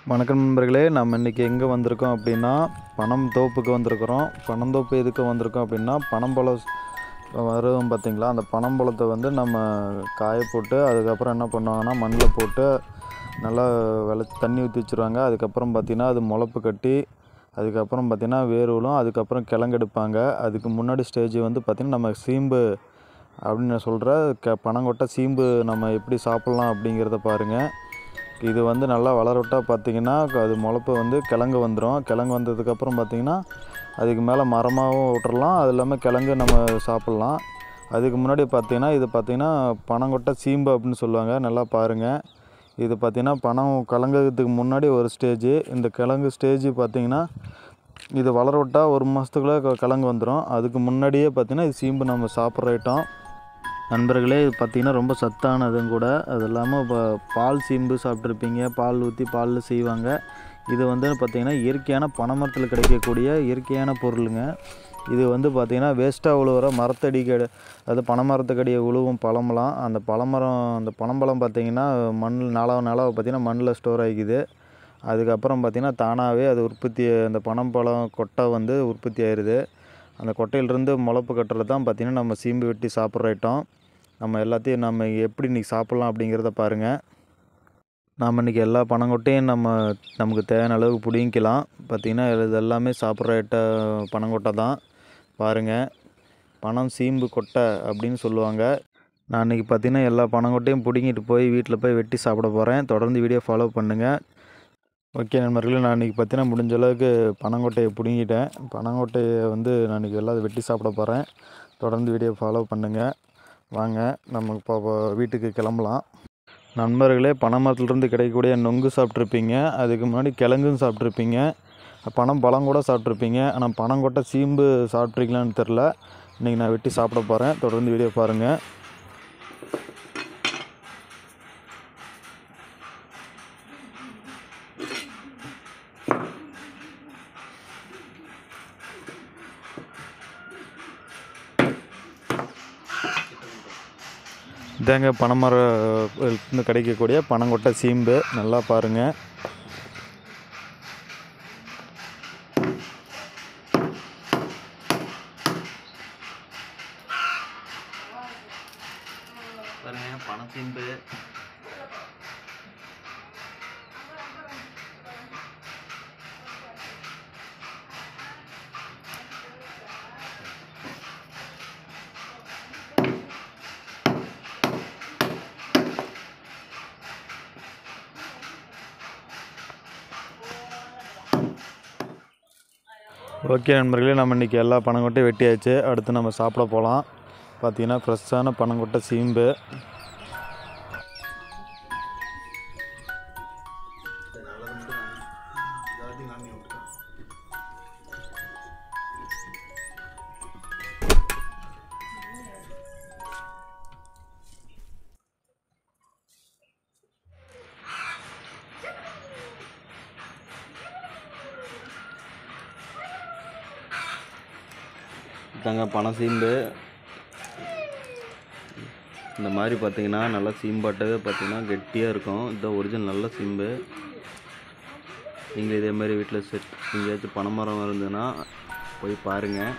வணக்கம் நண்பர்களே நம்ம இன்றைக்கி எங்கே வந்திருக்கோம் அப்படின்னா பனம் தோப்புக்கு வந்திருக்கிறோம் பனந்தோப்பு எதுக்கு வந்திருக்கோம் அப்படின்னா பனம்பழம் வரும் பார்த்திங்களா அந்த பனம்பழத்தை வந்து நம்ம காய போட்டு அதுக்கப்புறம் என்ன பண்ணுவாங்கன்னா மண்ணில் போட்டு நல்லா விள தண்ணி ஊற்றி வச்சுருவாங்க அதுக்கப்புறம் பார்த்திங்கன்னா அது முளப்பு கட்டி அதுக்கப்புறம் பார்த்திங்கன்னா வேர்வலும் அதுக்கப்புறம் கிழங்கெடுப்பாங்க அதுக்கு முன்னாடி ஸ்டேஜ் வந்து பார்த்திங்கன்னா நம்ம சீம்பு அப்படின்னு நான் சொல்கிற க பனங்கொட்டை சீம்பு நம்ம எப்படி சாப்பிட்லாம் அப்படிங்கிறத பாருங்கள் இது வந்து நல்லா வளரவிட்டா பார்த்தீங்கன்னா அது முளப்பு வந்து கிழங்கு வந்துடும் கிழங்கு வந்ததுக்கப்புறம் பார்த்தீங்கன்னா அதுக்கு மேலே மரமாகவும் விட்டுறலாம் அது இல்லாமல் கிழங்கு நம்ம சாப்பிட்லாம் அதுக்கு முன்னாடி பார்த்தீங்கன்னா இது பார்த்தீங்கன்னா பனங்கொட்டை சீம்பு அப்படின்னு சொல்லுவாங்க நல்லா பாருங்கள் இது பார்த்தீங்கன்னா பனம் கலங்குறதுக்கு முன்னாடி ஒரு ஸ்டேஜ் இந்த கிழங்கு ஸ்டேஜ் பார்த்தீங்கன்னா இது வளர விட்டா ஒரு மாதத்துக்குள்ளே க- கிழங்கு வந்துடும் அதுக்கு முன்னாடியே பார்த்தீங்கன்னா இது சீம்பு நம்ம சாப்பிட்ற ஐட்டம் நண்பர்களே இது பார்த்திங்கன்னா ரொம்ப சத்தானதும் கூட அது இல்லாமல் இப்போ பால் சீம்பு சாப்பிட்ருப்பீங்க பால் ஊற்றி பாலில் செய்வாங்க இது வந்து பார்த்திங்கன்னா இயற்கையான பனைமரத்தில் கிடைக்கக்கூடிய இயற்கையான பொருளுங்க இது வந்து பார்த்திங்கன்னா வேஸ்ட்டாக உழுவுற மரத்தடிக்க அது பனைமரத்துக்கடியை உழுவும் பழமெல்லாம் அந்த பழமரம் அந்த பனம்பழம் பார்த்திங்கன்னா மண் நாளாக நாளாக பார்த்திங்கன்னா மண்ணில் ஸ்டோர் ஆகிக்குது அதுக்கப்புறம் பார்த்திங்கன்னா தானாகவே அது உற்பத்தி அந்த பனம்பழம் கொட்டை வந்து உற்பத்தி ஆயிடுது அந்த கொட்டையிலிருந்து முளப்பு கட்டுறது தான் பார்த்திங்கன்னா நம்ம சீம்பு வெட்டி சாப்பிட்ற ஐட்டம் நம்ம எல்லாத்தையும் நம்ம எப்படி இன்றைக்கி சாப்பிட்லாம் அப்படிங்கிறத பாருங்கள் நாம் இன்றைக்கி எல்லா பனங்கொட்டையும் நம்ம நமக்கு தேவையான அளவுக்கு பிடிங்கிக்கலாம் பார்த்திங்கன்னா இது எல்லாமே சாப்பிட்ற ஐட்ட பனங்கொட்டை தான் பாருங்கள் பனம் சீம்பு கொட்டை அப்படின்னு சொல்லுவாங்க நான் இன்றைக்கி பார்த்திங்கன்னா எல்லா பனங்கொட்டையும் பிடுங்கிட்டு போய் வீட்டில் போய் வெட்டி சாப்பிட போகிறேன் தொடர்ந்து வீடியோ ஃபாலோ பண்ணுங்கள் ஓகே நண்பர்களே நான் இன்றைக்கி பார்த்தீங்கன்னா முடிஞ்ச அளவுக்கு பனங்கொட்டையை பிடுங்கிட்டேன் பனங்கொட்டையை வந்து நான் இன்றைக்கி எல்லாம் வெட்டி சாப்பிட போகிறேன் தொடர்ந்து வீடியோ ஃபாலோ பண்ணுங்கள் வாங்க நம்ம இப்போ வீட்டுக்கு கிளம்பலாம் நண்பர்களே பனைமரத்துலேருந்து கிடைக்கக்கூடிய நொங்கு சாப்பிட்ருப்பீங்க அதுக்கு முன்னாடி கிழங்கும் சாப்பிட்ருப்பீங்க பனம் பழம் கூட சாப்பிட்ருப்பீங்க ஆனால் பனங்கொட்டை சீம்பு சாப்பிட்ருக்கீங்களான்னு தெரில இன்றைக்கி நான் வெட்டி சாப்பிட போகிறேன் தொடர்ந்து வீடியோ பாருங்கள் இதாங்க பனைமரம் கிடைக்கக்கூடிய பனங்கொட்டை சீம்பு நல்லா பாருங்கள் பாருங்க பனை சீம்பு ஓகே நண்பர்களே நம்ம இன்றைக்கி எல்லா பனங்கொட்டையும் வெட்டியாச்சு அடுத்து நம்ம சாப்பிட போகலாம் பார்த்தீங்கன்னா ஃப்ரெஷ்ஷான பனங்கொட்டை சீம்பு இதாங்க பனை சீம்பு இந்த மாதிரி பார்த்தீங்கன்னா நல்லா சீம்பாட்டவே பார்த்தீங்கன்னா கெட்டியாக இருக்கும் இதுதான் ஒரிஜினல் நல்ல சீம்பு நீங்கள் இதே மாதிரி வீட்டில் செட் எங்கேயாச்சும் பனை மரம் இருந்ததுன்னா போய் பாருங்கள்